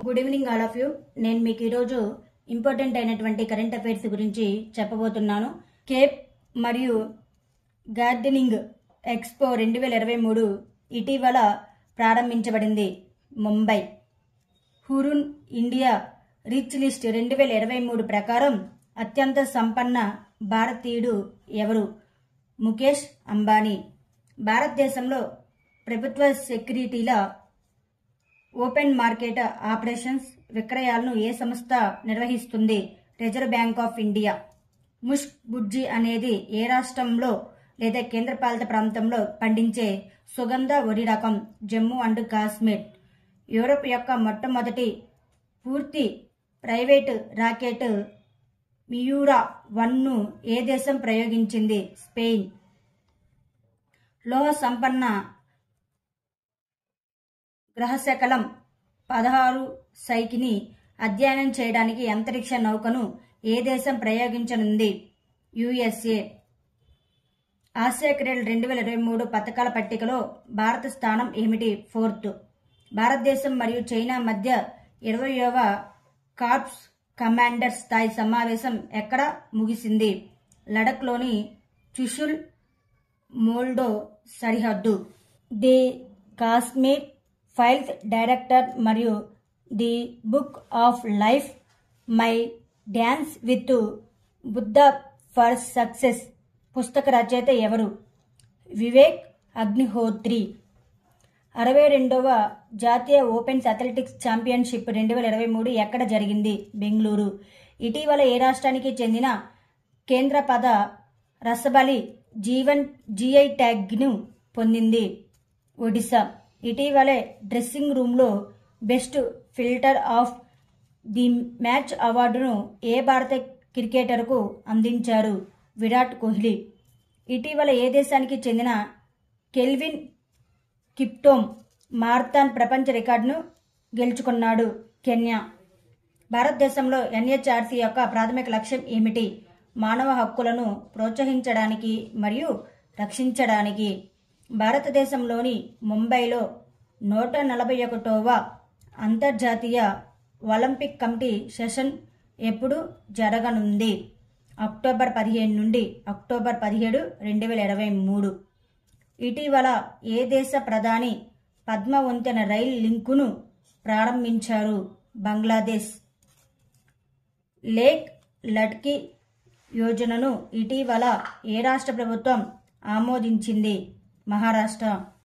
good evening all of you నేను మీకు ఈరోజు ఇంపార్టెంట్ అయినటువంటి కరెంట్ అఫైర్స్ గురించి చెప్పబోతున్నాను కేప్ మరియు గార్డెనింగ్ ఎక్స్పో రెండు వేల ఇరవై మూడు ఇటీవల ప్రారంభించబడింది Mumbai Hurun India rich list రెండు వేల ఇరవై మూడు ప్రకారం అత్యంత సంపన్న భారతీయుడు ఎవరు ముఖేష్ అంబానీ భారతదేశంలో ప్రభుత్వ సెక్యూరిటీల ఓపెన్ మార్కెట్ ఆపరేషన్స్ విక్రయాలను ఏ సంస్థ నిర్వహిస్తుంది Reserve Bank of India Mushk Budji అనేది ఏ రాష్ట్రంలో లేదా కేంద్రపాలిత ప్రాంతంలో పండించే సుగంధ వరి రకం జమ్మూ అండ్ కాశ్మీర్ యూరోప్ యొక్క మొట్టమొదటి పూర్తి ప్రైవేటు రాకెట్ మియూరా వన్ను ఏ దేశం ప్రయోగించింది స్పెయిన్ లోహ సంపన్న గ్రహశకలం పదహారు సైకిని అధ్యయనం చేయడానికి అంతరిక్ష నౌకను ఏ దేశం ప్రయోగించనుంది యుఎస్ఏ ఆసియా క్రీడలు రెండు వేల ఇరవై మూడు పథకాల పట్టికలో భారత స్థానం ఏమిటి ఫోర్త్ భారతదేశం మరియు చైనా మధ్య ఇరవయవ కార్ప్స్ కమాండర్ స్థాయి సమావేశం ఎక్కడ ముగిసింది లడఖ్లోని చుషుల్ మోల్డో సరిహద్దు ది కాశ్మీర్ ఫైల్స్ డైరెక్టర్ మరియు the book of life my dance with Buddha for success పుస్తక రచయిత ఎవరు వివేక్ అగ్నిహోత్రి అరవై రెండవ జాతీయ ఓపెన్స్ అథ్లెటిక్స్ ఛాంపియన్షిప్ రెండు వేల ఇరవై మూడు ఎక్కడ జరిగింది బెంగళూరు ఇటీవల ఏ రాష్ట్రానికి చెందిన కేంద్ర పద రసబలి జీవన్ జీఐ ట్యాగ్ను పొందింది ఒడిశా ఇటీవలే డ్రెస్సింగ్ రూమ్లో best fielder of the match అవార్డును ఏ భారత క్రికెటర్కు అందించారు విరాట్ కోహ్లీ ఇటీవల ఏ దేశానికి చెందిన కెల్విన్ కిప్టోమ్ మార్థాన్ ప్రపంచ రికార్డును గెలుచుకున్నాడు కెన్యా భారతదేశంలో ఎన్హెచ్ఆర్సీ యొక్క ప్రాథమిక లక్ష్యం ఏమిటి మానవ హక్కులను ప్రోత్సహించడానికి మరియు రక్షించడానికి భారతదేశంలోని ముంబైలో నూట నలభై ఒకటవ అంతర్జాతీయ ఒలింపిక్ కమిటీ సెషన్ ఎప్పుడు జరగనుంది అక్టోబర్ పదిహేను నుండి అక్టోబర్ పదిహేడు రెండు వేల ఇరవై మూడు ఇటీవల ఏ దేశ ప్రధాని పద్మ వంతెన రైల్ లింకును ప్రారంభించారు బంగ్లాదేశ్ లేక్ లడ్కీ యోజనను ఇటీవల ఏ రాష్ట్ర ప్రభుత్వం ఆమోదించింది మహారాష్ట్ర